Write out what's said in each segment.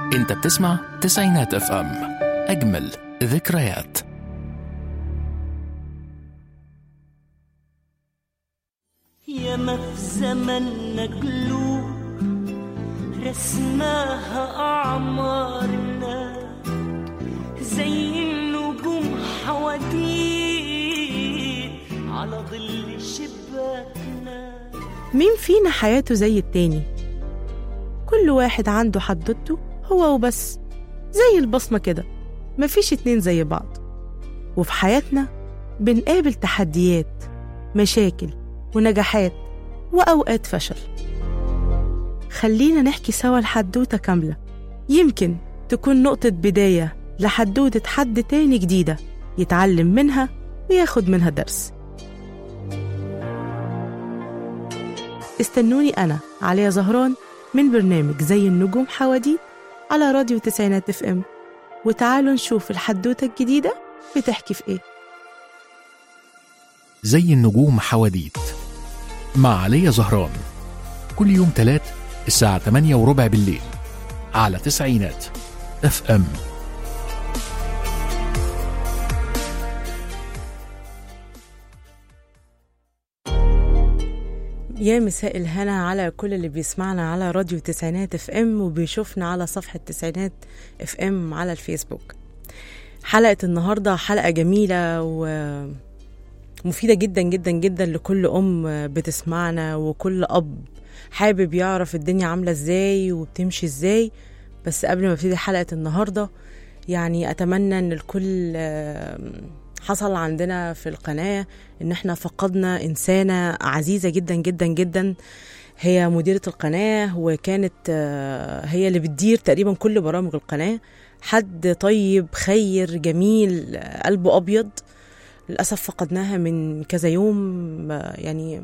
انت بتسمع تسعينات اف ام اجمل ذكريات ياما في زمننا قلوب رسماها أعمارنا زي النجوم حواديت على ظل شباكنا مين فينا حياته زي التاني كل واحد عنده حدوته هو وبس زي البصمة كده مفيش اتنين زي بعض وفي حياتنا بنقابل تحديات مشاكل ونجاحات وأوقات فشل خلينا نحكي سوا الحدوتة كاملة يمكن تكون نقطة بداية لحدوتة حد تاني جديدة يتعلم منها وياخد منها درس استنوني أنا عليا زهران من برنامج زي النجوم حواديت على راديو تسعينات اف ام وتعالوا نشوف الحدوتة الجديدة بتحكي في ايه زي النجوم حواديت مع علي زهران كل يوم تلات الساعة 8 وربع بالليل على تسعينات اف ام يا مساء الهنا على كل اللي بيسمعنا على راديو تسعينات اف ام وبيشوفنا على صفحة تسعينات اف ام على الفيسبوك حلقة النهاردة حلقة جميلة ومفيدة جدا جدا جدا لكل أم بتسمعنا وكل أب حابب يعرف الدنيا عاملة ازاي وبتمشي ازاي بس قبل ما ابتدي حلقة النهاردة يعني أتمنى إن الكل آه، حصل عندنا في القناة إن احنا فقدنا إنسانة عزيزة جدا جدا جدا هي مديرة القناة وكانت آه، هي اللي بتدير تقريبا كل برامج القناة حد طيب خير جميل آه، قلبه أبيض للأسف فقدناها من كذا يوم آه، يعني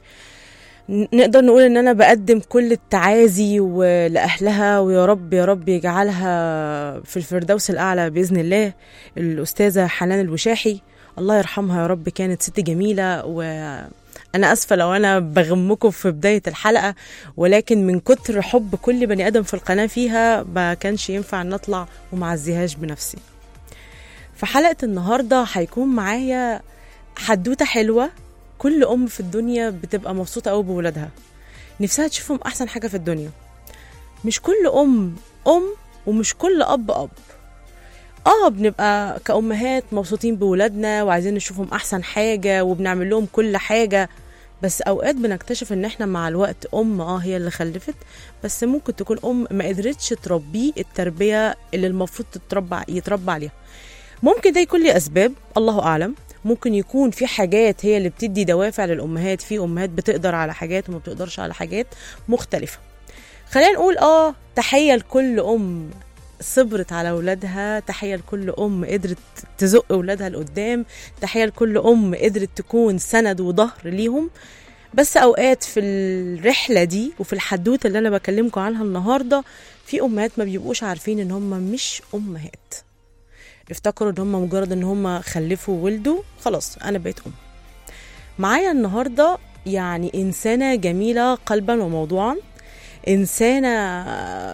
نقدر نقول ان انا بقدم كل التعازي و- لاهلها ويا رب يا رب يجعلها في الفردوس الاعلى باذن الله الاستاذه حنان الوشاحي الله يرحمها يا رب كانت ست جميله وانا اسفه لو انا بغمكم في بدايه الحلقه ولكن من كتر حب كل بني ادم في القناه فيها ما كانش ينفع ان اطلع ومعزيهاش بنفسي في حلقه النهارده هيكون معايا حدوته حلوه كل ام في الدنيا بتبقى مبسوطه قوي بولادها نفسها تشوفهم احسن حاجه في الدنيا مش كل ام ام ومش كل اب اب اه بنبقى كأمهات مبسوطين بولادنا وعايزين نشوفهم احسن حاجه وبنعمل لهم كل حاجه بس اوقات بنكتشف ان احنا مع الوقت ام اه هي اللي خلفت بس ممكن تكون ام ما قدرتش تربيه التربيه اللي المفروض تتربى يتربى عليها ممكن ده يكون ليه اسباب الله اعلم ممكن يكون في حاجات هي اللي بتدي دوافع للامهات في امهات بتقدر على حاجات وما بتقدرش على حاجات مختلفه خلينا نقول اه تحيه لكل ام صبرت على اولادها تحيه لكل ام قدرت تزق اولادها لقدام تحيه لكل ام قدرت تكون سند وظهر ليهم بس اوقات في الرحله دي وفي الحدوته اللي انا بكلمكم عنها النهارده في امهات ما بيبقوش عارفين ان هم مش امهات افتكروا ان هم مجرد ان هم خلفوا وولدوا خلاص انا بقيت ام معايا النهارده يعني انسانه جميله قلبا وموضوعا انسانه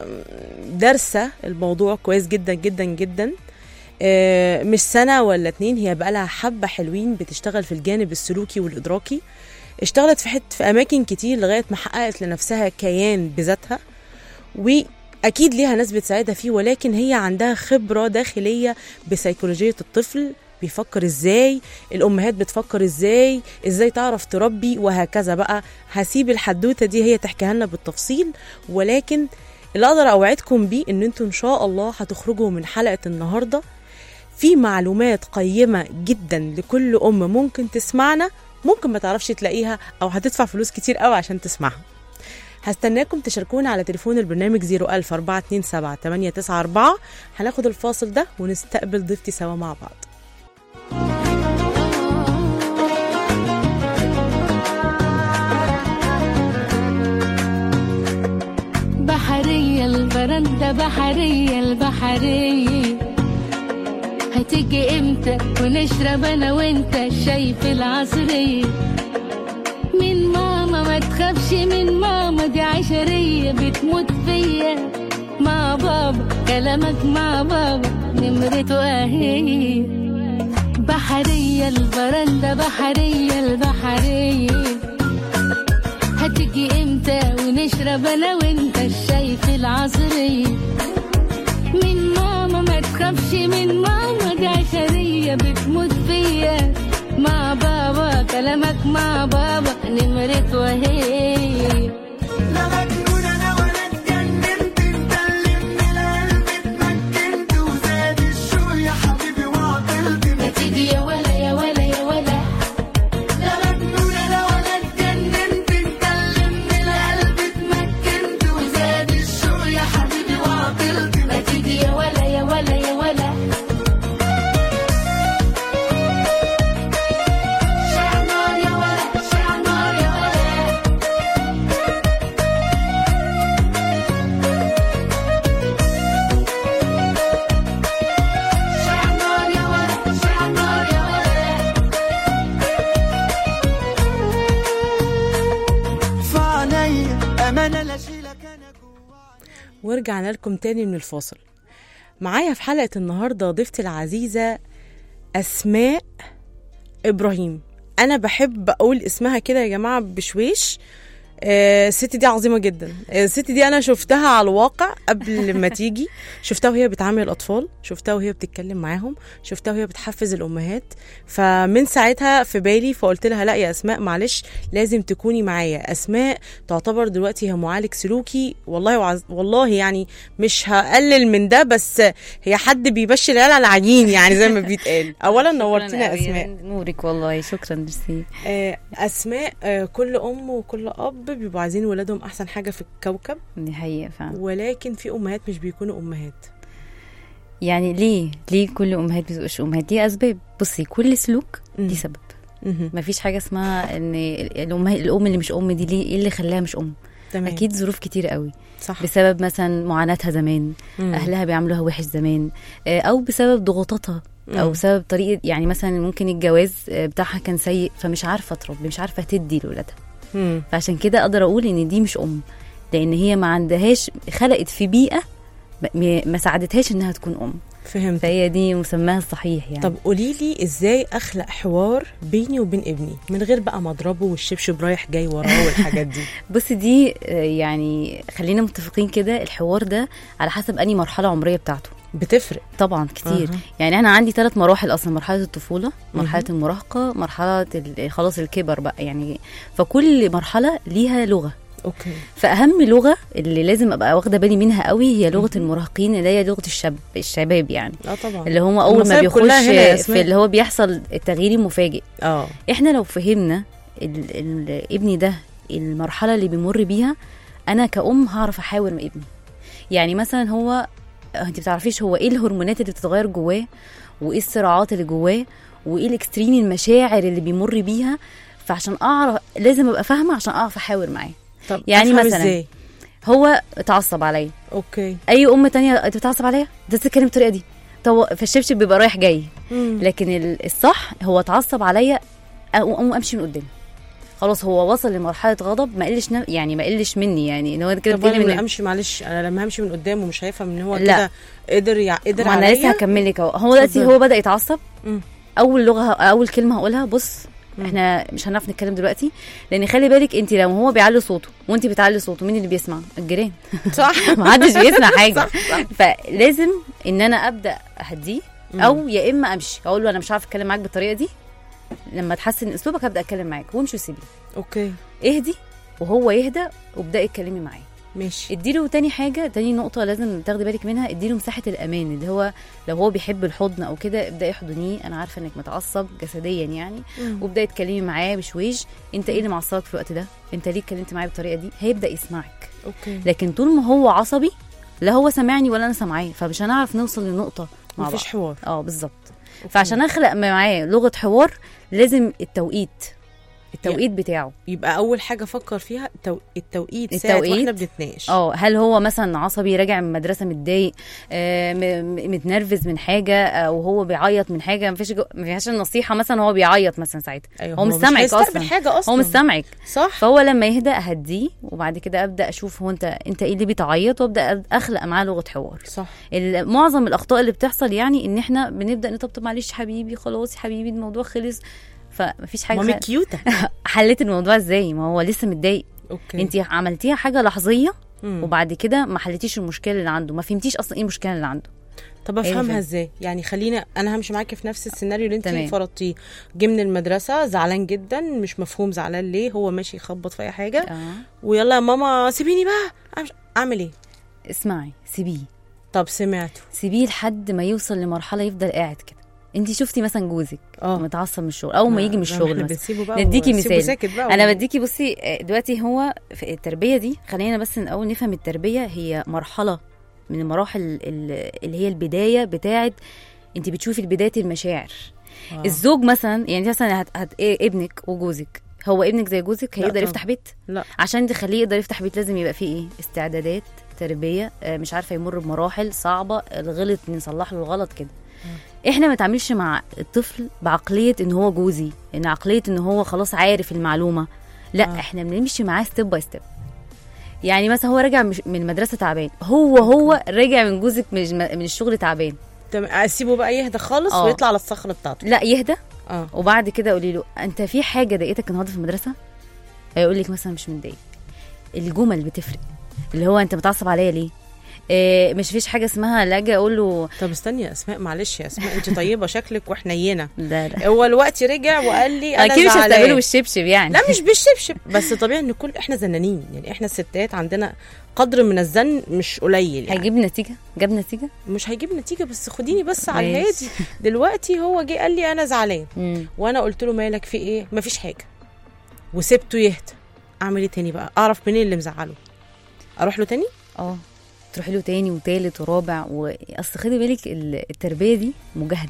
دارسه الموضوع كويس جدا جدا جدا آه، مش سنه ولا اتنين هي بقالها حبه حلوين بتشتغل في الجانب السلوكي والادراكي اشتغلت في حت في اماكن كتير لغايه ما حققت لنفسها كيان بذاتها واكيد ليها ناس بتساعدها فيه ولكن هي عندها خبره داخليه بسيكولوجيه الطفل بيفكر ازاي الامهات بتفكر ازاي ازاي تعرف تربي وهكذا بقى هسيب الحدوته دي هي تحكيها لنا بالتفصيل ولكن اللي اقدر اوعدكم بيه ان انتوا ان شاء الله هتخرجوا من حلقه النهارده في معلومات قيمه جدا لكل ام ممكن تسمعنا ممكن ما تعرفش تلاقيها او هتدفع فلوس كتير قوي عشان تسمعها هستناكم تشاركونا على تليفون البرنامج 01000 427 894 هناخد الفاصل ده ونستقبل ضيفتي سوا مع بعض بحرية البرندة بحرية البحرية هتيجي امتى ونشرب انا وانت الشاي في العصرية من ماما ما تخافش من ماما دي عشرية بتموت فيا مع بابا كلامك مع بابا نمرته اهي بحرية البرندة بحرية البحرية هتيجي امتى ونشرب انا وانت الشاي في العصرية من ماما ما تخافش من ماما دي عشرية بتموت فيا مع بابا كلامك مع بابا نمرته اهي لا مجنون انا ولا اتجننت انت اللي من القلب اتمكنت وزاد الشوق يا حبيبي وعطلت ما تيجي يا ولا يا ولا يا ولا لا مجنون انا ولا اتجننت انت اللي من القلب اتمكنت وزاد الشوق يا حبيبي وعطلت ما تيجي يا ولا يا ولا يا ولا شعنار يا ولا شعنار يا ولا شعنار يا ولا شعنار يا ولا فعليا امانه لا اشيلك انا جوايا ورجعنا لكم تاني من الفاصل معايا في حلقة النهاردة ضيفتي العزيزة أسماء إبراهيم أنا بحب أقول اسمها كده يا جماعة بشويش آه، الست دي عظيمة جدا آه، الست دي أنا شفتها على الواقع قبل ما تيجي شفتها وهي بتعامل الأطفال شفتها وهي بتتكلم معاهم شفتها وهي بتحفز الأمهات فمن ساعتها في بالي فقلت لها لا يا أسماء معلش لازم تكوني معايا أسماء تعتبر دلوقتي هي معالج سلوكي والله وعز والله يعني مش هقلل من ده بس هي حد بيمشي العيال على العجين يعني زي ما بيتقال أولا نورتينا يا أسماء نورك والله شكرا ميرسي آه، أسماء آه، كل أم وكل أب بيبقوا عايزين ولادهم أحسن حاجة في الكوكب دي حقيقة فعلا ولكن في أمهات مش بيكونوا أمهات يعني ليه ليه كل امهات بتبقاش امهات دي اسباب بصي كل سلوك مم. دي سبب مهم. مفيش حاجه اسمها ان الام الام اللي مش ام دي ليه ايه اللي خلاها مش ام تمام اكيد ظروف كتير قوي صح بسبب مثلا معاناتها زمان مم. اهلها بيعملوها وحش زمان آه، او بسبب ضغوطاتها او مم. بسبب طريقه يعني مثلا ممكن الجواز آه، بتاعها كان سيء فمش عارفه تربي مش عارفه تدي لاولادها مم. فعشان كده اقدر اقول ان دي مش ام لان هي ما عندهاش خلقت في بيئه ما- ما ساعدتهاش انها تكون ام فهمت فهي دي مسماها الصحيح يعني طب قولي لي ازاي اخلق حوار بيني وبين ابني من غير بقى ما اضربه والشبشب رايح جاي وراه والحاجات دي بصي دي آه، يعني خلينا متفقين كده الحوار ده على حسب اني مرحله عمريه بتاعته بتفرق طبعا كتير أها. يعني انا عندي ثلاث مراحل اصلا مرحله الطفوله مرحله مهم. المراهقه مرحله ال- خلاص الكبر بقى يعني فكل مرحله ليها لغه اوكي فاهم لغه اللي لازم ابقى واخده بالي منها قوي هي لغه المراهقين اللي هي لغه الشاب الشباب يعني اه طبعا اللي هم اول ما المصايب بيخش كلها هنا يا أسماء. في اللي هو بيحصل التغيير المفاجئ اه احنا لو فهمنا ال- ال- ابني ده المرحله اللي بيمر بيها انا كأم هعرف احاور مع ابني يعني مثلا هو انت بتعرفيش هو ايه الهرمونات اللي بتتغير جواه وايه الصراعات اللي جواه وايه الاكستريم المشاعر اللي بيمر بيها فعشان اعرف لازم ابقى فاهمه عشان اعرف احاور معاه طب يعني أفهم مثلا ازاي هو اتعصب عليا اوكي اي ام تانية انت بتعصب عليا ده بتتكلم بالطريقه دي طب فالشبشب بيبقى رايح جاي مم. لكن ال- الصح هو اتعصب عليا اقوم امشي من قدام خلاص هو وصل لمرحله غضب ما قلش نف... يعني ما قلش مني يعني ان هو كده طب انا بيتكلم لما من امشي معلش انا لما همشي من قدامه مش هيفهم ان هو لا. كده قدر يع... قدر ما انا لسه عليا هكمل لك اهو هو دلوقتي اتفضل. هو بدا يتعصب مم. اول لغه اول كلمه هقولها بص مم. احنا مش هنعرف نتكلم دلوقتي لان خلي بالك انت لو هو بيعلي صوته وانت بتعلي صوته مين اللي بيسمع الجيران صح ما حدش بيسمع حاجه صح صح فلازم ان انا ابدا اهديه مم. او يا اما امشي اقول له انا مش عارف اتكلم معاك بالطريقه دي لما تحسن اسلوبك ابدا اتكلم معاك وامشي وسيبني اوكي اهدي وهو يهدى وابداي اتكلمي معاه ماشي اديله تاني حاجه تاني نقطه لازم تاخدي بالك منها اديله مساحه الامان اللي هو لو هو بيحب الحضن او كده ابداي احضنيه انا عارفه انك متعصب جسديا يعني مم. وابداي اتكلمي معاه بشويش انت ايه اللي معصبك في الوقت ده انت ليه اتكلمت معايا بالطريقه دي هيبدا يسمعك اوكي لكن طول ما هو عصبي لا هو سامعني ولا انا سامعاه فمش هنعرف نوصل لنقطه مع بعض مفيش حوار اه بالظبط أوكي. فعشان اخلق معاه لغه حوار لازم التوقيت التوقيت بتاعه يبقى اول حاجه افكر فيها التو... التوقيت ساعه التوقيت. واحنا بنتناقش اه هل هو مثلا عصبي راجع من المدرسه متضايق آه، م- م- متنرفز من حاجه او هو بيعيط من حاجه مفيش جو... مفيش النصيحه مثلا هو بيعيط مثلا ساعتها أيوة هو مش مش سامعك هيستقبل اصلا حاجه اصلا هو مش سامعك صح فهو لما يهدى اهديه وبعد كده ابدا اشوف هو انت انت ايه اللي بيتعيط وابدا أخلق معاه لغه حوار صح ال- معظم الاخطاء اللي بتحصل يعني ان احنا بنبدا نطبطب معلش حبيبي خلاص يا حبيبي الموضوع خلص فمفيش حاجه مامي خ- كيوته حليت الموضوع ازاي ما هو لسه متضايق اوكي انت عملتيها حاجه لحظيه مم. وبعد كده ما حليتيش المشكله اللي عنده ما فهمتيش اصلا ايه المشكله اللي عنده طب إيه افهمها الفكرة؟ ازاي يعني خلينا انا همشي معاكي في نفس السيناريو اللي انت تمام. فرضتيه جه من المدرسه زعلان جدا مش مفهوم زعلان ليه هو ماشي يخبط في اي حاجه اه ويلا يا ماما سيبيني بقى أعمل- اعمل ايه اسمعي سيبيه طب سمعته سيبيه لحد ما يوصل لمرحله يفضل قاعد كده انت شفتي مثلا جوزك اه متعصب من الشغل اول ما يجي من زي ما الشغل احنا مثلا بنسيبه بقى نديكي ونسيبه مثال. ساكت بقى انا و- بديكي بصي آه، دلوقتي هو في التربيه دي خلينا بس الاول نفهم التربيه هي مرحله من المراحل ال- اللي هي البدايه بتاعه انت بتشوفي بدايه المشاعر آه. الزوج مثلا يعني مثلا هت... هت... إيه ابنك وجوزك هو ابنك زي جوزك لا هيقدر طبعا. يفتح بيت لا عشان تخليه يقدر يفتح بيت لازم يبقى فيه ايه استعدادات تربيه آه، مش عارفه يمر بمراحل صعبه الغلط نصلح له الغلط كده احنا ما نتعاملش مع الطفل بعقليه ان هو جوزي ان عقليه ان هو خلاص عارف المعلومه لا آه. آه. احنا بنمشي معاه ستيب باي ستيب يعني مثلا هو راجع مش- من المدرسه تعبان هو هو راجع من جوزك من الم- من الشغل تعبان تمام اسيبه بقى يهدى خالص آه. ويطلع على الصخره بتاعته لا يهدى اه وبعد كده قولي له انت في حاجه ضايقتك النهارده في المدرسه هيقول لك مثلا مش متضايق الجمل بتفرق اللي هو انت متعصب عليا ليه إيه مش فيش حاجه اسمها لا اجي اقول له طب استني يا اسماء معلش يا اسماء انت طيبه شكلك وحنينه لا لا هو الوقت رجع وقال لي انا اكيد مش زعلان. هستقبله بالشبشب يعني لا مش بالشبشب بس طبيعي ان كل احنا زنانين يعني احنا الستات عندنا قدر من الزن مش قليل يعني هيجيب نتيجه جاب نتيجه مش هيجيب نتيجه بس خديني بس على ماشي. الهادي دلوقتي هو جه قال لي انا زعلان مم. وانا قلت له مالك في ايه مفيش حاجه وسبته يهدى اعمل ايه تاني بقى اعرف منين اللي مزعله اروح له تاني اه تروحي له تاني وتالت ورابع واصل خدي بالك ال- التربيه دي مجاهده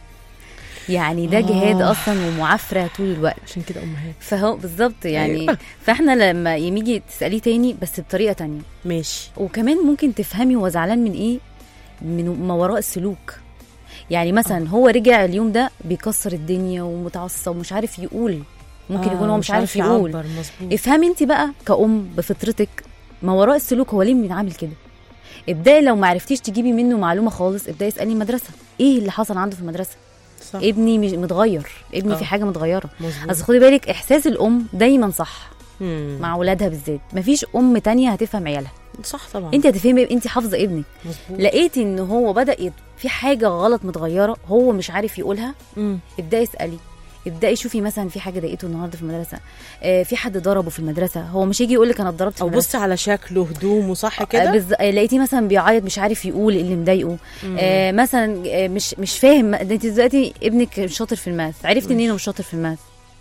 يعني ده جهاد آه. اصلا ومعافره طول الوقت عشان كده امهات فهو بالظبط يعني أيوة. فاحنا لما يجي تساليه تاني بس بطريقه تانية ماشي وكمان ممكن تفهمي هو زعلان من ايه من ما وراء السلوك يعني مثلا هو رجع اليوم ده بيكسر الدنيا ومتعصب ومش عارف يقول ممكن آه، يكون هو مش عارف يقول يعبر مظبوط افهمي انت بقى كأم بفطرتك ما وراء السلوك هو ليه بيتعامل كده ابداي لو ما عرفتيش تجيبي منه معلومه خالص ابداي اسالي المدرسه ايه اللي حصل عنده في المدرسه صح ابني مش متغير ابني آه. في حاجه متغيره مظبوط اصل خدي بالك احساس الام دايما صح مم. مع اولادها بالذات مفيش ام تانية هتفهم عيالها صح طبعا انت هتفهمي انت حافظه ابنك مظبوط لقيتي ان هو بدا يت... في حاجه غلط متغيره هو مش عارف يقولها مم. ابداي اسالي ابداي شوفي مثلا في حاجه ضايقته النهارده في المدرسه آه في حد ضربه في المدرسه هو مش يجي يقول لك انا اتضربت في او المدرسة. بصي على شكله هدومه صح آه، كده بز... آه، لقيتيه مثلا بيعيط مش عارف يقول اللي مضايقه آه مثلا آه مش مش فاهم ده انت دلوقتي ابنك مش شاطر في الماث عرفتي منين هو مش شاطر في الماث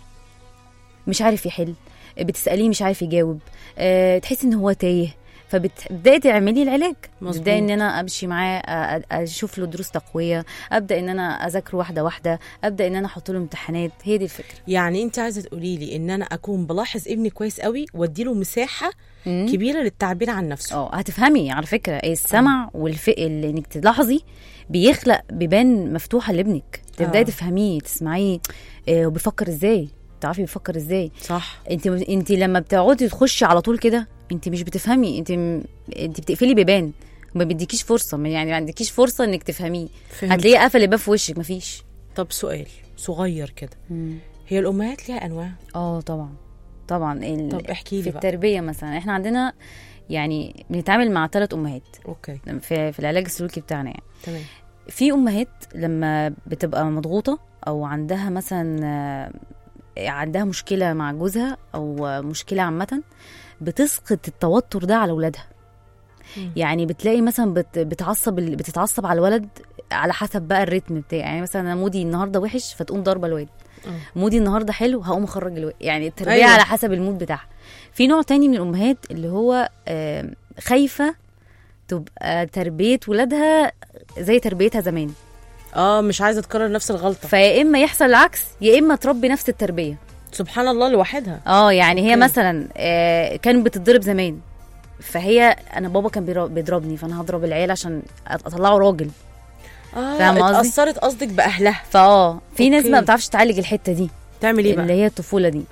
مش عارف يحل آه، بتساليه مش عارف يجاوب آه تحسي ان هو تايه فبتبداي تعملي العلاج مظبوط. تبداي ان انا امشي معاه آه، آه، اشوف له دروس تقويه ابدا ان انا اذاكره واحده واحده ابدا ان انا احط له امتحانات هي دي الفكره يعني انت عايزه تقولي لي ان انا اكون بلاحظ ابني كويس قوي واديله مساحه مم. كبيره للتعبير عن نفسه اه هتفهمي على فكره السمع والف اللي انك تلاحظي بيخلق بيبان مفتوحه لابنك تبداي آه. تفهميه تسمعيه آه، وبيفكر ازاي تعرفي بيفكر ازاي صح انت انت لما بتقعدي تخشي على طول كده انت مش بتفهمي انت م- انت بتقفلي بيبان وما بيديكيش فرصه يعني ما عندكيش فرصه انك تفهميه فهمت. هتلاقيه قفل الباب في وشك مفيش طب سؤال صغير كده هي الامهات ليها انواع اه طبعا طبعا ال... طب احكي في لي بقى التربيه مثلا احنا عندنا يعني بنتعامل مع ثلاث امهات اوكي في في العلاج السلوكي بتاعنا يعني تمام في امهات لما بتبقى مضغوطه او عندها مثلا آه، عندها مشكله مع جوزها او آه، مشكله عامه بتسقط التوتر ده على اولادها مم. يعني بتلاقي مثلا بت بتعصب ال- بتتعصب على الولد على حسب بقى الريتم بتاعي يعني مثلا انا مودي النهارده وحش فتقوم ضاربه الواد آه. مودي النهارده حلو هقوم اخرج الواد يعني التربيه أيوة. أيوة. على حسب المود بتاعها في نوع تاني من الامهات اللي هو آه، خايفه تبقى تربيه ولادها زي تربيتها زمان اه مش عايزه تكرر نفس الغلطه فيا اما يحصل العكس يا اما تربي نفس التربيه سبحان الله لوحدها اه يعني هي أوكي. مثلا آه كانت بتتضرب زمان فهي انا بابا كان بيرا- بيضربني فانا هضرب العيال عشان أط- اطلعه راجل اه فاهم قصدي؟ اتاثرت قصدك باهلها فاه في ناس أوكي. ما بتعرفش تعالج الحته دي تعمل ايه اللي بقى هي الطفوله دي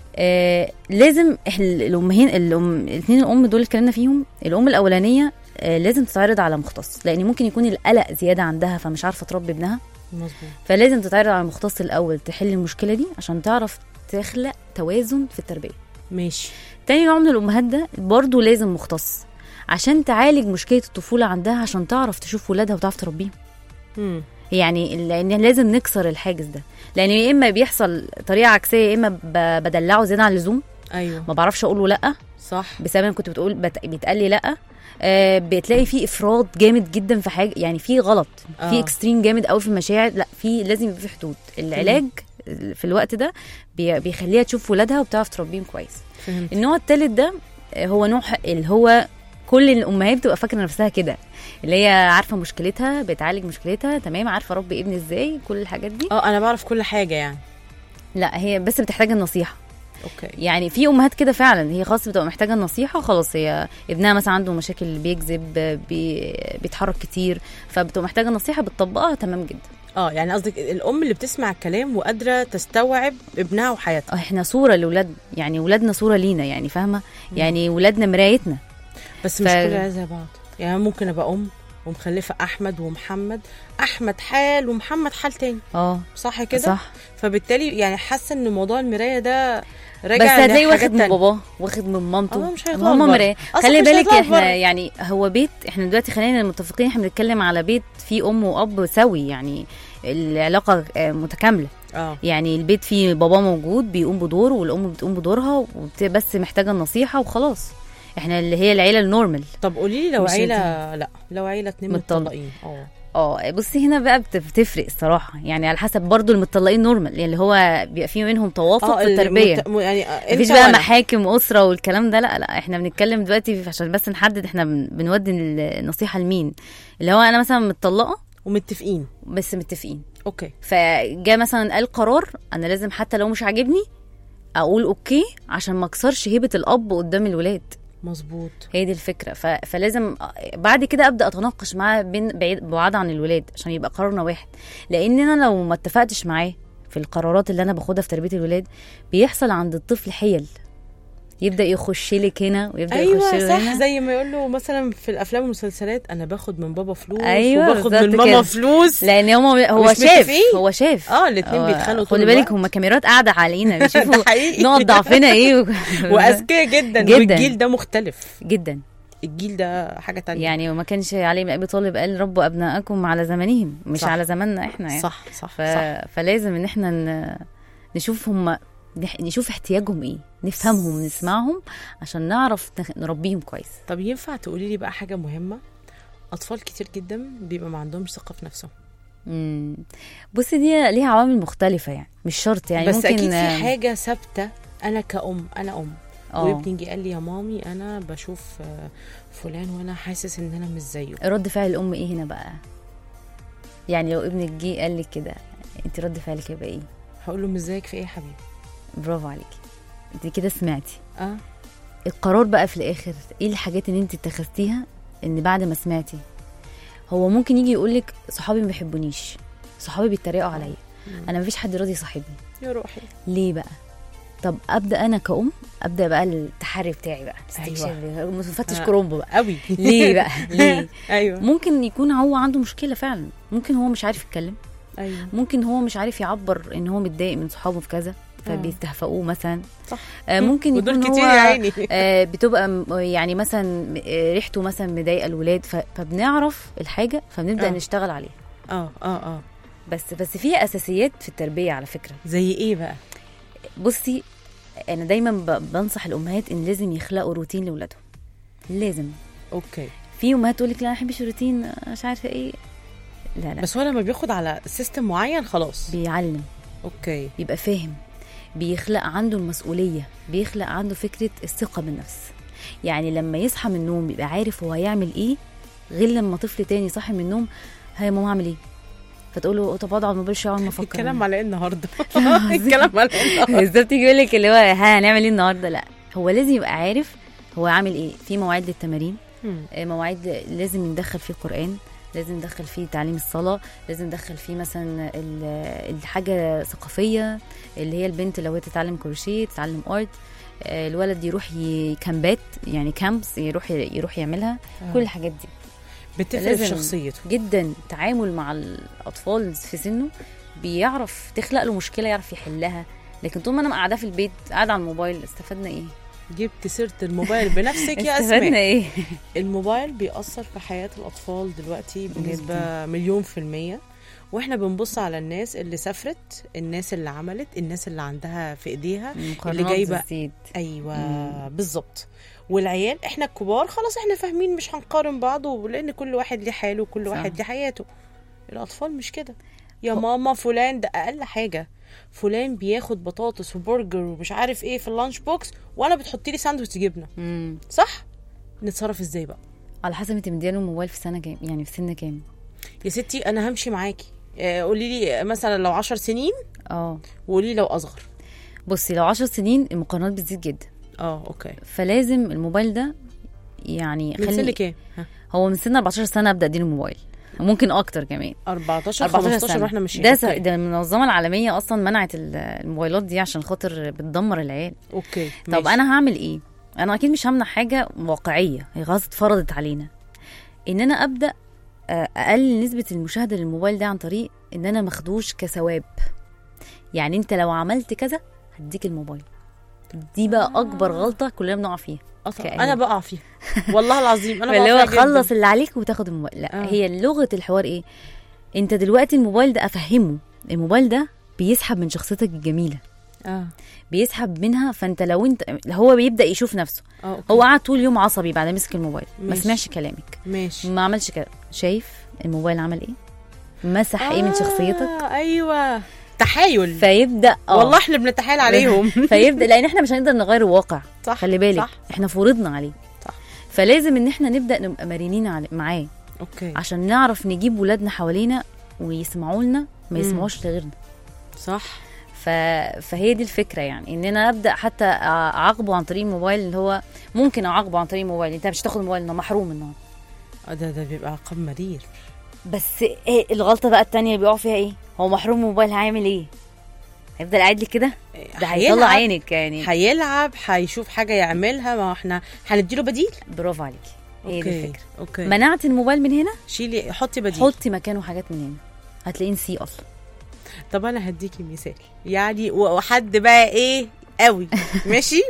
آه لازم احنا الامهين الام الاثنين الام دول اللي اتكلمنا فيهم الام الاولانيه آه لازم تتعرض على مختص لان ممكن يكون القلق زياده عندها فمش عارفه تربي ابنها مظبوط فلازم تتعرض على المختص الاول تحل المشكله دي عشان تعرف تخلق توازن في التربيه ماشي تاني نوع من الامهات ده برضه لازم مختص عشان تعالج مشكله الطفوله عندها عشان تعرف تشوف ولادها وتعرف تربيهم مم. يعني لان لازم نكسر الحاجز ده لان يا اما بيحصل طريقه عكسيه يا اما ب- بدلعه زياده عن اللزوم ايوه ما بعرفش اقول له لا صح بسبب إن كنت بتقول بت... بيتقال لي لا آه بتلاقي في افراط جامد جدا في حاجه يعني في غلط آه. في اكستريم جامد قوي في المشاعر لا في لازم يبقى في حدود العلاج في الوقت ده بي... بيخليها تشوف ولادها وبتعرف تربيهم كويس فهمت النوع الثالث ده آه، هو نوع اللي هو كل الامهات بتبقى فاكره نفسها كده اللي هي عارفه مشكلتها بتعالج مشكلتها تمام عارفه اربي ابني ازاي كل الحاجات دي اه انا بعرف كل حاجه يعني لا هي بس بتحتاج النصيحه اوكي يعني في امهات كده فعلا هي خلاص بتبقى محتاجه النصيحه خلاص هي ابنها مثلا عنده مشاكل بيكذب بي بيتحرك كتير فبتبقى محتاجه نصيحه بتطبقها تمام جدا اه يعني قصدك الام اللي بتسمع الكلام وقادره تستوعب ابنها وحياتها احنا صوره لاولادنا يعني ولادنا صوره لينا يعني فاهمه يعني ولادنا مرايتنا بس ف- مش كلها زي بعض يعني ممكن ابقى ام ومخلفه احمد ومحمد احمد حال ومحمد حال تاني اه صح كده صح فبالتالي يعني حاسه ان موضوع المرايه ده بس راجع هتلاقي لحاجات واخد من تانية. باباه واخد من مامته اه مش هيطلعوا هما لبره. مرايه أصلاً خلي مش بالك هيطلعوا احنا لبره. يعني هو بيت احنا دلوقتي خلينا متفقين احنا بنتكلم على بيت فيه ام واب سوي يعني العلاقه آه، متكامله اه يعني البيت فيه بابا موجود بيقوم بدوره والام بتقوم بدورها وبت- بس محتاجه النصيحه وخلاص احنا اللي هي العيله النورمال طب قولي لي لو مش عيله لا لو عيله اتنين متطلق. متطلقين اه اه بصي هنا بقى بت- بتفرق الصراحه يعني على حسب برضو المتطلقين نورمال يعني اللي هو بيبقى في منهم توافق في التربيه المت... م- يعني آه، مفيش انت بقى وأنا. محاكم اسره والكلام ده لا لا احنا بنتكلم دلوقتي عشان بس نحدد احنا بن- بنودي النصيحه لمين اللي هو انا مثلا متطلقه ومتفقين بس متفقين اوكي فجاء مثلا قال قرار انا لازم حتى لو مش عاجبني اقول اوكي عشان ما اكسرش هيبه الاب قدام الولاد مظبوط هي دي الفكره ف... فلازم بعد كده ابدا اتناقش معاه بين بعيد بعاد عن الولاد عشان يبقى قرارنا واحد لان انا لو ما اتفقتش معاه في القرارات اللي انا باخدها في تربيه الولاد بيحصل عند الطفل حيل يبدا يخش لك هنا ويبدا يخش ايوه له صح هنا زي ما يقول له مثلا في الافلام والمسلسلات انا باخد من بابا فلوس أيوة، وباخد بالظبط من ماما كده. فلوس لان هو هو مش شاف متفقين؟ هو شاف اه الاتنين هو- بيتخانقوا طول خلي بالك الوقت. هم كاميرات قاعده علينا بيشوفوا ده حقيقي. نقط ضعفنا ايه و... واذكياء جدا, جداً. والجيل ده مختلف جدا الجيل ده حاجه تانية يعني وما كانش علي بن ابي طالب قال ربوا ابنائكم على زمنهم مش صح. على زماننا احنا يعني صح صح ف... صح فلازم ان احنا ن... نشوف هم نح... نشوف احتياجهم ايه نفهمهم نسمعهم عشان نعرف نخ- نربيهم كويس طب ينفع تقولي لي بقى حاجه مهمه اطفال كتير جدا بيبقى ما عندهمش ثقه في نفسهم مم. بصي دي ليها عوامل مختلفة يعني مش شرط يعني بس ممكن اكيد في آه، حاجه ثابته انا كأم انا ام آه. وابني جه قال لي يا مامي انا بشوف آه، فلان وانا حاسس ان انا مش زيه رد فعل الام ايه هنا بقى يعني لو ابنك جه قال لك كده انت رد فعلك هيبقى ايه هقول له مش زيك في ايه يا حبيبي برافو عليكي انت كده سمعتي اه القرار بقى في الاخر ايه الحاجات اللي انت اتخذتيها ان بعد ما سمعتي هو ممكن يجي يقول لك صحابي ما بيحبونيش صحابي بيتريقوا عليا انا مفيش حد راضي يصاحبني يا روحي ليه بقى طب ابدا انا كأم ابدا بقى التحري بتاعي بقى استكشاف مفتش آه. كرومبو بقى قوي ليه بقى ليه ايوه ممكن يكون هو عنده مشكله فعلا ممكن هو مش عارف يتكلم ايوه ممكن هو مش عارف يعبر ان هو متضايق من صحابه في كذا فبيستهفئوه مثلا صح. آه ممكن ودول يكون كتير هو يا عيني آه بتبقى م- يعني مثلا آه، ريحته مثلا مضايقه الولاد ف- فبنعرف الحاجه فبنبدا آه. نشتغل عليها اه اه اه بس بس في اساسيات في التربيه على فكره زي ايه بقى بصي انا دايما ب- بنصح الامهات ان لازم يخلقوا روتين لاولادهم لازم اوكي في امهات تقول لك لا انا ما بحبش الروتين مش عارفه ايه لا لا بس هو لما بياخد على سيستم معين خلاص بيعلم اوكي بيبقى فاهم بيخلق عنده المسؤوليه بيخلق عنده فكره الثقه بالنفس يعني لما يصحى من النوم بيبقى عارف هو هيعمل ايه غير لما طفل تاني صاحي من النوم هي ماما هعمل ايه فتقول له طب اقعد على الموبايل شويه اقعد ما افكر الكلام على ايه النهارده الكلام على ايه النهارده بالظبط يقول لك اللي هو ها هنعمل ايه النهارده لا هو لازم يبقى عارف هو عامل ايه في مواعيد للتمارين مم. آه، مواعيد ل- لازم ندخل فيه القرآن لازم ندخل فيه تعليم الصلاة لازم ندخل فيه مثلا ال- الحاجة ثقافية اللي هي البنت لو هي تتعلم كروشيه تتعلم ارت آه، الولد يروح ي- كامبات يعني كامبس يروح يروح يعملها آه. كل الحاجات دي بتفرق في لازم شخصيته جدا تعامل مع الاطفال في سنه بيعرف تخلق له مشكله يعرف يحلها لكن طول ما انا قاعده في البيت قاعده على الموبايل استفدنا ايه جبت سيره الموبايل بنفسك يا استفدنا اسماء ايه الموبايل بيأثر في حياة الأطفال دلوقتي بنسبة مليون في المية واحنا بنبص على الناس اللي سافرت الناس اللي عملت الناس اللي عندها في ايديها المقارنات جايبة- بتزيد. ايوه بالظبط والعيال احنا الكبار خلاص احنا فاهمين مش هنقارن بعض لان كل واحد ليه حاله وكل صح. واحد ليه حياته الاطفال مش كده يا ماما فلان ده اقل حاجه فلان بياخد بطاطس وبرجر ومش عارف ايه في اللانش بوكس وانا بتحطي لي ساندوتش جبنه مم. صح نتصرف ازاي بقى على حسب انت مدياله الموبايل في سنه كام يعني في سن كام يا ستي انا همشي معاكي آه، قولي لي مثلا لو عشر سنين اه وقولي لي لو اصغر بصي لو عشر سنين المقارنات بتزيد جدا اه اوكي فلازم الموبايل ده يعني من سن خلي كام ها، هو من سن 14 سنه ابدا اديله الموبايل ممكن اكتر كمان 14 14 15 سنه واحنا ماشيين ده س- أوكي. ده المنظمه العالميه اصلا منعت ال- الموبايلات دي عشان خاطر بتدمر العيال اوكي طب ماشي. انا هعمل ايه انا اكيد مش همنع حاجه واقعيه هي خلاص اتفرضت علينا ان انا ابدا آه، اقلل نسبه المشاهده للموبايل ده عن طريق ان انا ماخدوش كثواب يعني انت لو عملت كذا هديك الموبايل دي بقى اكبر غلطه كلنا بنقع فيها أصلا كأني. انا بقع فيها والله العظيم انا اللي بقع هو فيها جداً. خلص اللي عليك وتاخد الموبايل لا آه. هي لغه الحوار ايه انت دلوقتي الموبايل ده افهمه الموبايل ده بيسحب من شخصيتك الجميله اه بيسحب منها فانت لو انت هو بيبدا يشوف نفسه اه أوكي. هو قعد طول اليوم عصبي بعد ما مسك الموبايل ما ماشي. سمعش كلامك ماشي ما عملش كده شايف الموبايل عمل ايه مسح ايه من شخصيتك آه ايوه تحايل فيبدا اه والله احنا بنتحايل عليهم فيبدا لان احنا مش هنقدر نغير الواقع صح خلي بالك صح احنا فرضنا عليه صح. فلازم ان احنا نبدا نبقى مرنين على- معاه اوكي عشان نعرف نجيب ولادنا حوالينا ويسمعوا لنا ما مم. يسمعوش لغيرنا صح ف... فهي دي الفكره يعني ان انا ابدا حتى اعاقبه عن طريق الموبايل اللي هو ممكن اعاقبه عن طريق الموبايل انت مش هتاخد الموبايل انه محروم النهارده آه، ده ده بيبقى عقاب مرير بس ايه الغلطه بقى التانية اللي بيقعوا فيها ايه هو محروم من الموبايل هيعمل ايه هيفضل قاعد لي كده ده هيطلع هيلعب، عينك يعني هيلعب هيشوف حاجه يعملها ما هو احنا هنديله بديل برافو عليكي هي دي اوكي الفكره اوكي منعت الموبايل من هنا شيلي حطي بديل حطي مكانه حاجات من هنا هتلاقيه نسيه اصلا طب انا هديكي مثال يعني و- وحد بقى ايه قوي ماشي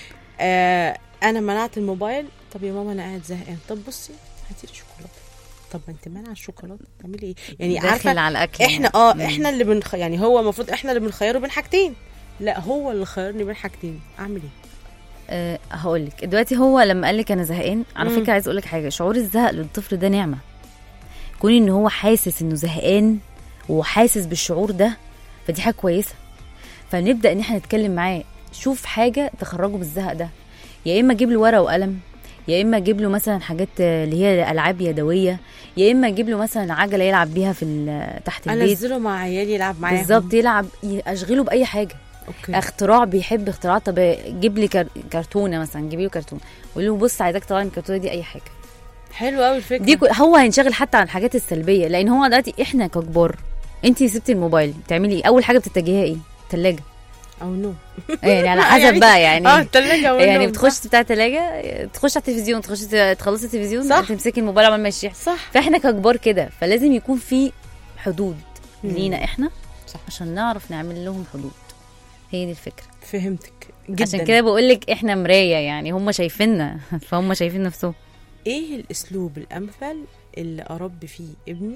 آه انا منعت الموبايل طب يا ماما انا قاعد زهقان طب بصي هاتي لي شوكولاته طب ما انت مانعه الشوكولاته تعملي ايه يعني داخل عارفه على الاكل احنا يعني. اه مم. احنا اللي بنخ... يعني هو المفروض احنا اللي بنخيره بين حاجتين لا هو اللي خيرني بين حاجتين اعمل ايه أه هقول لك دلوقتي هو لما قال لك انا زهقان على مم. فكره عايز اقول لك حاجه شعور الزهق للطفل ده نعمه كون ان هو حاسس انه زهقان وحاسس بالشعور ده فدي حاجه كويسه فنبدا ان احنا نتكلم معاه شوف حاجه تخرجه من الزهق ده يا اما اجيب له ورقه وقلم يا اما اجيب له مثلا حاجات آه، اللي هي العاب يدويه يا اما اجيب له مثلا عجله يلعب بيها في ال- تحت البيت انزله مع عيالي يلعب معاهم بالظبط يلعب ي- اشغله باي حاجه اوكي اختراع بيحب اختراعات طب جيب لي كر... كرتونه مثلا جيبي له كرتون قول له بص عايزاك تطلع من الكرتونه دي اي حاجه حلو قوي الفكره دي كل... هو هينشغل حتى عن الحاجات السلبيه لان هو دلوقتي احنا ككبار انت سبتي الموبايل بتعملي ايه اول حاجه بتتجهيها ايه ثلاجه او نو يعني على حسب يعني- بقى يعني اه الثلاجه يعني بتخش بتاع الثلاجه تخش على التلفزيون تخش تخلصي التلفزيون صح. تمسكي الموبايل عمال ما يشيح صح فاحنا ككبار كده فلازم يكون في حدود مم. لينا احنا صح. عشان نعرف نعمل لهم حدود هي دي الفكره فهمتك جدا عشان كده بقول لك احنا مرايه يعني هم شايفيننا فهم شايفين نفسهم ايه الاسلوب الامثل اللي اربي فيه ابني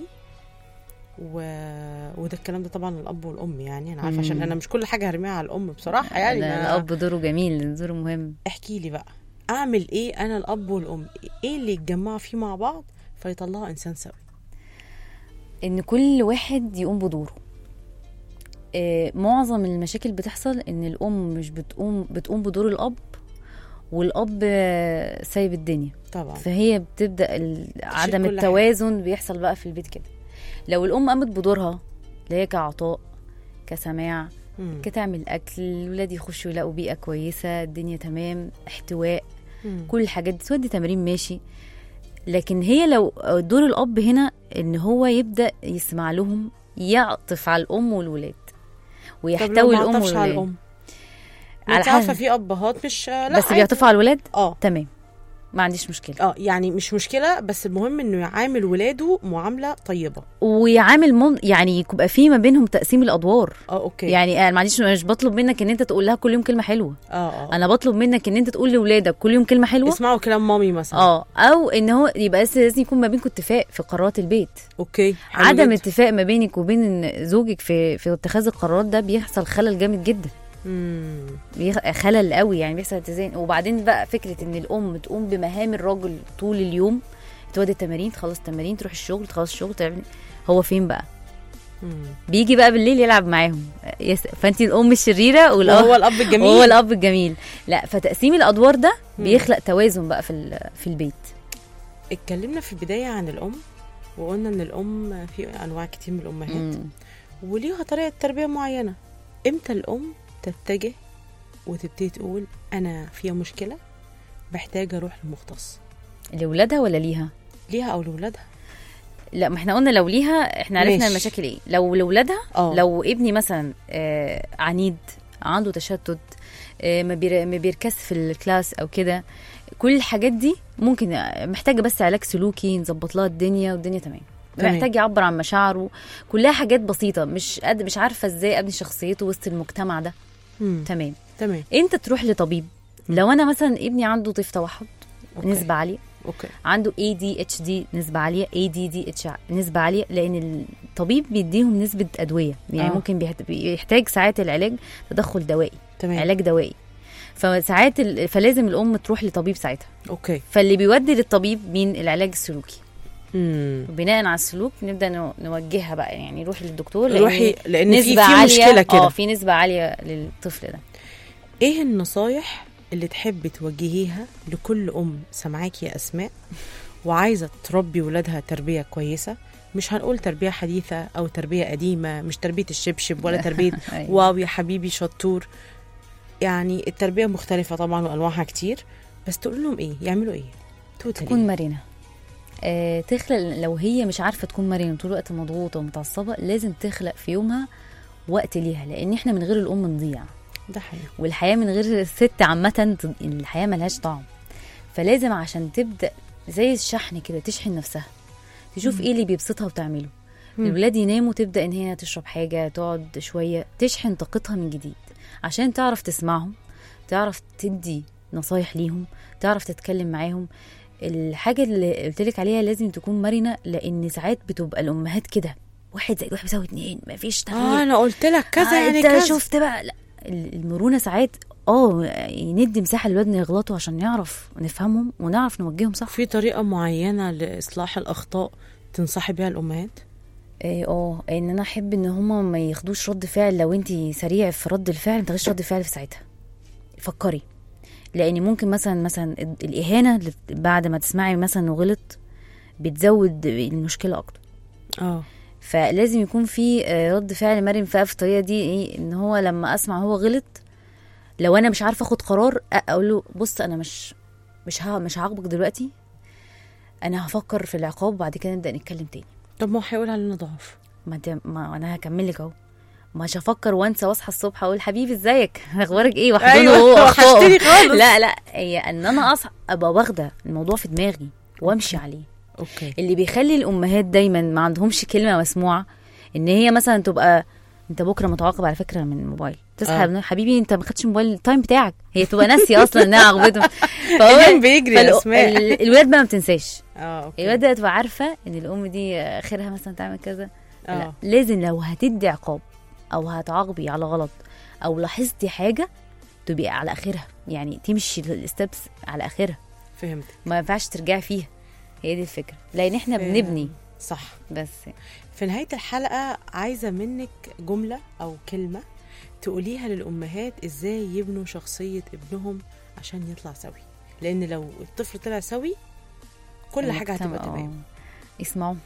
و... وده الكلام ده طبعا الاب والام يعني انا عارفه عشان مم. انا مش كل حاجه هرميها على الام بصراحه يعني لا، ما... الاب دوره جميل دوره مهم احكي لي بقى اعمل ايه انا الاب والام ايه اللي يتجمعوا فيه مع بعض فيطلعوا انسان سوي ان كل واحد يقوم بدوره آه، معظم المشاكل بتحصل ان الام مش بتقوم بتقوم بدور الاب والاب آه، سايب الدنيا طبعا فهي بتبدا ال- عدم كل حاجة. التوازن بيحصل بقى في البيت كده لو الام قامت بدورها اللي هي كعطاء كسماع مم. كتعمل اكل الولاد يخشوا يلاقوا بيئه كويسه الدنيا تمام احتواء مم. كل الحاجات دي تودي تمارين ماشي لكن هي لو دور الاب هنا ان هو يبدا يسمع لهم يعطف على الام والولاد طب لو ويحتوي ما الام عطفش على والولاد الام على انت عارفه حسب. في ابهات مش لا بس عادي. بيعطفوا على الولاد اه تمام ما عنديش مشكله اه يعني مش مشكله بس المهم انه يعامل ولاده معامله طيبه ويعامل مم يعني يبقى في ما بينهم تقسيم الادوار اه اوكي يعني انا ما عنديش مش بطلب منك ان انت تقول لها كل يوم كلمه حلوه اه اه انا بطلب منك ان انت تقول لاولادك كل يوم كلمه حلوه اسمعوا كلام مامي مثلا اه او ان هو يبقى بس لازم يكون ما بينكم اتفاق في قرارات البيت اوكي حلو عدم جدا. اتفاق ما بينك وبين إن زوجك في في اتخاذ القرارات ده بيحصل خلل جامد جدا مم. بيخ- خلل قوي يعني بيحصل اتزان وبعدين بقى فكره ان الام تقوم بمهام الراجل طول اليوم تودي التمارين تخلص التمارين تروح الشغل تخلص الشغل تعمل هو فين بقى مم. بيجي بقى بالليل يلعب معاهم يس... فانت الام الشريره والاب وهو الاب الجميل وهو الاب الجميل لا فتقسيم الادوار ده بيخلق توازن بقى في ال- في البيت اتكلمنا في البدايه عن الام وقلنا ان الام في انواع كتير من الامهات مم. وليها طريقه تربيه معينه امتى الام تتجه وتبتدي تقول انا فيها مشكله محتاجه اروح لمختص لاولادها ولا ليها ليها او لاولادها لا ما احنا قلنا لو ليها احنا عرفنا ماشي. المشاكل ايه لو لاولادها اه لو ابني مثلا آه عنيد عنده تشتت آه ما, بير... ما بيركز في الكلاس او كده كل الحاجات دي ممكن آه، محتاجه بس علاج سلوكي نظبط لها الدنيا والدنيا تمام تمام. محتاج يعبر عن مشاعره كلها حاجات بسيطه مش قد مش عارفه ازاي ابني شخصيته وسط المجتمع ده مم. تمام تمام انت تروح لطبيب لو انا مثلا ابني عنده طيف توحد أوكي. نسبه عاليه اوكي عنده ADHD نسبة عالية ADDH نسبة عالية لأن الطبيب بيديهم نسبة أدوية يعني آه. آه. ممكن بيحت- بيحتاج ساعات العلاج تدخل دوائي تمام علاج دوائي فساعات ال- فلازم الأم تروح لطبيب ساعتها اوكي فاللي بيودي للطبيب مين العلاج السلوكي مم. بناء على السلوك نبدأ نو- نوجهها بقى يعني روحي للدكتور لأن روحي لان في في نسبة عالية مشكله كده اه في نسبة عالية للطفل ده ايه النصايح اللي تحبي توجهيها لكل ام سامعاكي يا اسماء وعايزه تربي ولادها تربيه كويسه مش هنقول تربيه حديثه او تربيه قديمه مش تربيه الشبشب ولا تربيه أيوة. واو يا حبيبي شطور يعني التربيه مختلفه طبعا وانواعها كتير بس تقول لهم ايه يعملوا ايه توتالي تكون مرنة آه تخلق لو هي مش عارفة تكون مرنة طول الوقت مضغوطة ومتعصبة لازم تخلق في يومها وقت ليها لأن احنا من غير الأم نضيع ده حقيقي والحياة من غير الست عامة تض- الحياة ملهاش طعم فلازم عشان تبدأ زي الشحن كده تشحن نفسها تشوف ايه اللي بيبسطها وتعمله مم. الولاد يناموا تبدأ ان هي تشرب حاجة تقعد شوية تشحن طاقتها من جديد عشان تعرف تسمعهم تعرف تدي نصايح ليهم تعرف تتكلم معاهم الحاجة اللي قلتلك عليها لازم تكون مرنة لأن ساعات بتبقى الأمهات كده واحد زائد واحد بيساوي اتنين مفيش تغيير اه انا قلت لك كذا آه يعني انت كذا شفت بقى لا ال- المرونه ساعات اه ندي مساحه للولاد يغلطوا عشان نعرف نفهمهم ونعرف نوجههم صح في طريقه معينه لاصلاح الاخطاء تنصحي بيها الامهات إيه، اه ان انا احب ان هما ما ياخدوش رد فعل لو انت سريع في رد الفعل ما تاخديش رد فعل في ساعتها فكري لان ممكن مثلا مثلا ال- الاهانه اللي بعد ما تسمعي مثلا انه غلط بتزود المشكله اكتر اه فلازم يكون في آه، رد فعل مرن فيها في الطريقه دي ايه ان هو لما اسمع هو غلط لو انا مش عارفه اخد قرار أ- اقول له بص انا مش مش ها مش هعاقبك دلوقتي انا هفكر في العقاب وبعد كده نبدا نتكلم تاني طب ما هو هيقول علينا ضعف ما, انت- ما انا هكمل لك اهو مش هفكر وانسى واصحى الصبح اقول حبيبي ازيك اخبارك ايه واحضنه أيوة، وهو أخطائه. وحشتني خالص. لا لا هي ان انا اصحى ابقى واخده الموضوع في دماغي وامشي عليه اوكي اللي بيخلي الامهات دايما ما عندهمش كلمه مسموعه ان هي مثلا تبقى انت بكره متعاقب على فكره من الموبايل تصحى آه. آه. حبيبي انت ما خدتش موبايل التايم بتاعك هي تبقى ناسيه اصلا انها عقبتهم اليوم بيجري يا فالو- أسماء. ال- الولاد بقى ما بتنساش اه اوكي الولاد بقى تبقى عارفه ان الام دي اخرها مثلا تعمل كذا لا اه لازم لو هتدي عقاب او هتعاقبي على غلط او لاحظتي حاجه تبقي على اخرها يعني تمشي الستبس على اخرها فهمت ما ينفعش ترجعي فيها هي دي الفكره لان احنا فاهم. بنبني صح بس في نهاية الحلقة عايزة منك جملة أو كلمة تقوليها للأمهات إزاي يبنوا شخصية ابنهم عشان يطلع سوي لأن لو الطفل طلع سوي كل حاجة المجتمع- هتبقى تمام آه. يسمعوا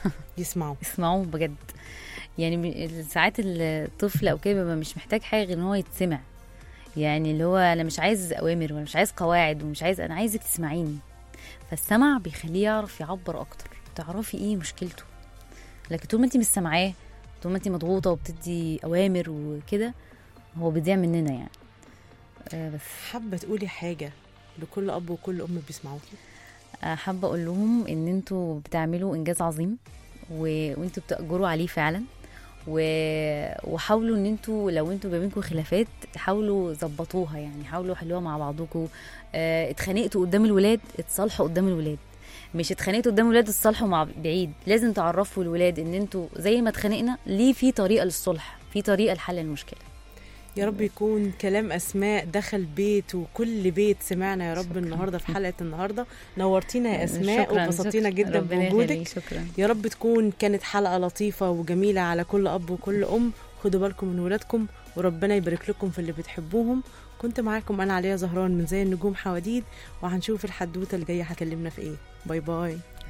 يسمعوا اسمعوه بجد يعني م- ساعات الطفل او كده بيبقى مش محتاج حاجه غير ان هو يتسمع يعني اللي هو انا مش عايز اوامر ولا مش عايز قواعد ومش عايز انا عايزك تسمعيني فالسمع بيخليه يعرف يعبر اكتر تعرفي ايه مشكلته لكن طول ما انت مش سامعاه طول ما انت مضغوطه وبتدي اوامر وكده هو بيضيع مننا يعني آه بس حابه تقولي حاجه لكل اب وكل ام بيسمعوكي آه، حابه اقول لهم ان انتوا بتعملوا انجاز عظيم و... وانتوا بتأجروا عليه فعلا و... وحاولوا ان انتوا لو انتوا بينكم خلافات حاولوا ظبطوها يعني حاولوا حلوها مع بعضكم اه اتخانقتوا قدام الولاد اتصالحوا قدام الولاد مش اتخانقتوا قدام الولاد اتصالحوا مع بعيد لازم تعرفوا الولاد ان انتوا زي ما اتخانقنا ليه في طريقه للصلح في طريقه لحل المشكله يا رب يكون كلام اسماء دخل بيت وكل بيت سمعنا يا رب النهارده في حلقه النهارده نورتينا يا اسماء شكراً، وبسطتينا شكراً. جدا ربنا بوجودك يخليك، شكرا يا رب تكون كانت حلقه لطيفه وجميله على كل اب وكل ام خدوا بالكم من ولادكم وربنا يبارك لكم في اللي بتحبوهم كنت معاكم انا عليا زهران من زي النجوم حواديد وهنشوف الحدوته اللي جايه هكلمنا في ايه باي باي